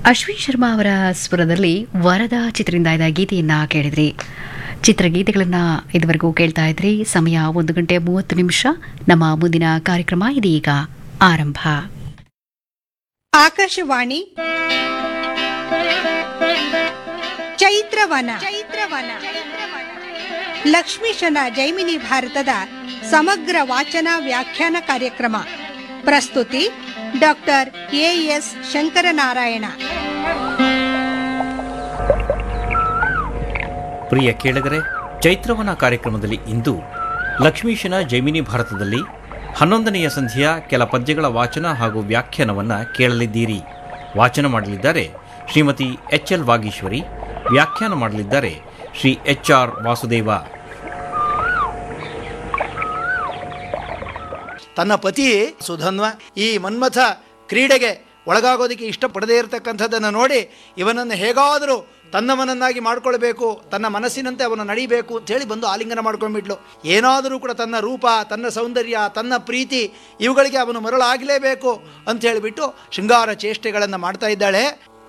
ಅಶ್ವಿನ್ ಶರ್ಮಾ ಅವರ ಸ್ವರದಲ್ಲಿ ವರದ ಚಿತ್ರದಿಂದ ಇದ್ದ ಗೀತೆಯನ್ನ ಕೇಳಿದ್ರಿ ಚಿತ್ರಗೀತೆಗಳನ್ನ ಇದುವರೆಗೂ ಕೇಳ್ತಾ ಇದ್ರಿ ಸಮಯ ಒಂದು ಗಂಟೆ ಮೂವತ್ತು ನಿಮಿಷ ನಮ್ಮ ಮುಂದಿನ ಕಾರ್ಯಕ್ರಮ ಇದೀಗ ಆರಂಭ ಆಕಾಶವಾಣಿ ಚೈತ್ರವನ ಚೈತ್ರವನ ಲಕ್ಷ್ಮೀಶನ ಜೈಮಿನಿ ಭಾರತದ ಸಮಗ್ರ ವಾಚನ ವ್ಯಾಖ್ಯಾನ ಕಾರ್ಯಕ್ರಮ ಪ್ರಸ್ತುತಿ ಡಾಕ್ಟರ್ ಎಎಸ್ ಶಂಕರನಾರಾಯಣ ಪ್ರಿಯ ಕೇಳಗರೆ ಚೈತ್ರವನ ಕಾರ್ಯಕ್ರಮದಲ್ಲಿ ಇಂದು ಲಕ್ಷ್ಮೀಶನ ಜೈಮಿನಿ ಭಾರತದಲ್ಲಿ ಹನ್ನೊಂದನೆಯ ಸಂಧಿಯ ಕೆಲ ಪದ್ಯಗಳ ವಾಚನ ಹಾಗೂ ವ್ಯಾಖ್ಯಾನವನ್ನು ಕೇಳಲಿದ್ದೀರಿ ವಾಚನ ಮಾಡಲಿದ್ದಾರೆ ಶ್ರೀಮತಿ ಎಚ್ ಎಲ್ ವಾಗೀಶ್ವರಿ ವ್ಯಾಖ್ಯಾನ ಮಾಡಲಿದ್ದಾರೆ ಶ್ರೀ ಎಚ್ ಆರ್ ವಾಸುದೇವ ತನ್ನ ಪತಿ ಸುಧನ್ವ ಈ ಮನ್ಮಥ ಕ್ರೀಡೆಗೆ ಒಳಗಾಗೋದಕ್ಕೆ ಇಷ್ಟಪಡದೇ ಇರತಕ್ಕಂಥದ್ದನ್ನು ನೋಡಿ ಇವನನ್ನು ಹೇಗಾದರೂ ತನ್ನವನನ್ನಾಗಿ ಮಾಡ್ಕೊಳ್ಬೇಕು ತನ್ನ ಮನಸ್ಸಿನಂತೆ ಅವನು ನಡಿಬೇಕು ಅಂತೇಳಿ ಬಂದು ಆಲಿಂಗನ ಮಾಡ್ಕೊಂಡ್ಬಿಟ್ಲು ಏನಾದರೂ ಕೂಡ ತನ್ನ ರೂಪ ತನ್ನ ಸೌಂದರ್ಯ ತನ್ನ ಪ್ರೀತಿ ಇವುಗಳಿಗೆ ಅವನು ಮರಳಾಗಲೇಬೇಕು ಅಂತ ಹೇಳಿಬಿಟ್ಟು ಶೃಂಗಾರ ಚೇಷ್ಟೆಗಳನ್ನು ಮಾಡ್ತಾ ಇದ್ದಾಳೆ